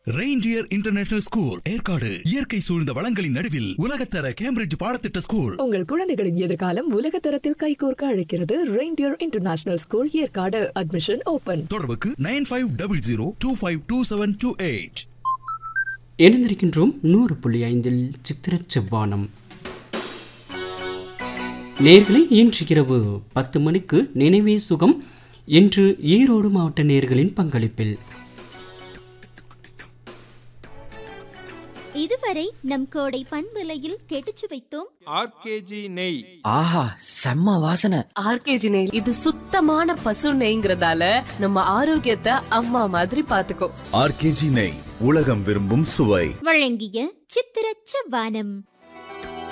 reindeer international school Yercaud இயற்கை சூழ்ந்த வளங்களின் நடுவில் உலகத்தர கேம்பிரிட்ஜ் பாடத்திட்ட ஸ்கூல் உங்கள் குழந்தைகளின் எதிர்காலம் உலக தரத்தில் கைகோர்க்க அழைக்கிறது reindeer international school Yercaud admission open தொடர்புக்கு nine five double zero two five two seven two eight இணைந்திருக்கின்றோம் நூறு புள்ளி ஐந்தில் சித்திர செவ்வானம் நேர்களை இன்று இரவு பத்து மணிக்கு நினைவே சுகம் இன்று ஈரோடு மாவட்ட நேர்களின் பங்களிப்பில் இதுவரை நம் கோடை பண்பலையில் கெட்டுச்சு வைத்தோம் ஆர்கேஜி நெய் ஆஹா செம்ம வாசனை ஆர்கேஜி நெய் இது சுத்தமான பசு நெய்ங்கிறதால நம்ம ஆரோக்கியத்தை அம்மா மாதிரி பாத்துக்கோ ஆர்கேஜி நெய் உலகம் விரும்பும் சுவை வழங்கிய சித்திர செவ்வானம்